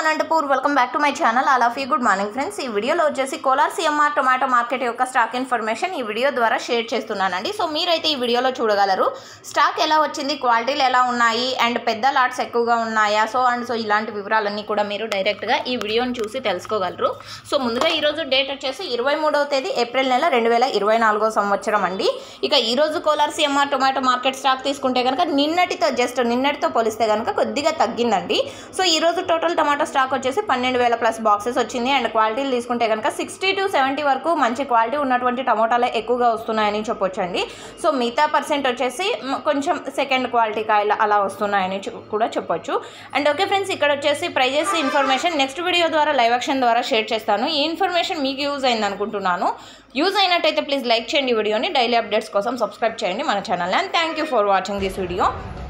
Anantapur welcome back to my channel all of you good morning friends ఈ వీడియోలో వచ్చేసి Kolar CMR tomato market యొక్క stock information ఈ video ద్వారా షేర్ చేస్తున్నానండి సో మీరైతే ఈ వీడియోలో చూడగలరు స్టాక్ ఎలా వచ్చింది క్వాలిటీలు ఎలా ఉన్నాయి అండ్ పెద్ద లాట్స్ ఎక్కువగా ఉన్నాయా సో అండ్ సో ఇలాంటి వివరాలన్నీ కూడా మీరు డైరెక్ట్గా ఈ వీడియోని చూసి తెలుసుకోగలరు సో ముందుగా ఈరోజు డేట్ వచ్చేసి ఇరవై మూడవ తేదీ ఏప్రిల్ నెల రెండు వేల ఇరవై నాలుగో సంవత్సరం అండి ఇక ఈరోజు Kolar CMR tomato market stock తీసుకుంటే కనుక నిన్నటితో జస్ట్ నిన్నటితో పోలిస్తే కనుక కొద్దిగా తగ్గిందండి సో ఈరోజు టోటల్ టమాటో స్టాక్ వచ్చేసి పన్నెండు వేల ప్లస్ బాక్సెస్ వచ్చింది అండ్ క్వాలిటీలు తీసుకుంటే కనుక సిక్స్టీ టు సెవెంటీ వరకు మంచి క్వాలిటీ ఉన్నటువంటి టమోటాలే ఎక్కువగా వస్తున్నాయని చెప్పొచ్చండి సో మిగతా పర్సెంట్ వచ్చేసి మ్, కొంచెం సెకండ్ క్వాలిటీ కాయలు అలా వస్తున్నాయని చె- కూడా చెప్పొచ్చు అండ్ ఓకే ఫ్రెండ్స్ ఇక్కడ వచ్చేసి ప్రైజెస్ ఇన్ఫర్మేషన్ నెక్స్ట్ వీడియో ద్వారా లైవ్ యాక్షన్ ద్వారా షేర్ చేస్తాను ఈ ఇన్ఫర్మేషన్ మీకు యూజ్ అయింది అనుకుంటున్నాను యూజ్ అయినట్టయితే ప్లీజ్ లైక్ చేయండి ఈ వీడియోని డైలీ అప్డేట్స్ కోసం సబ్స్క్రైబ్ చేయండి మన channel and thank you for watching this video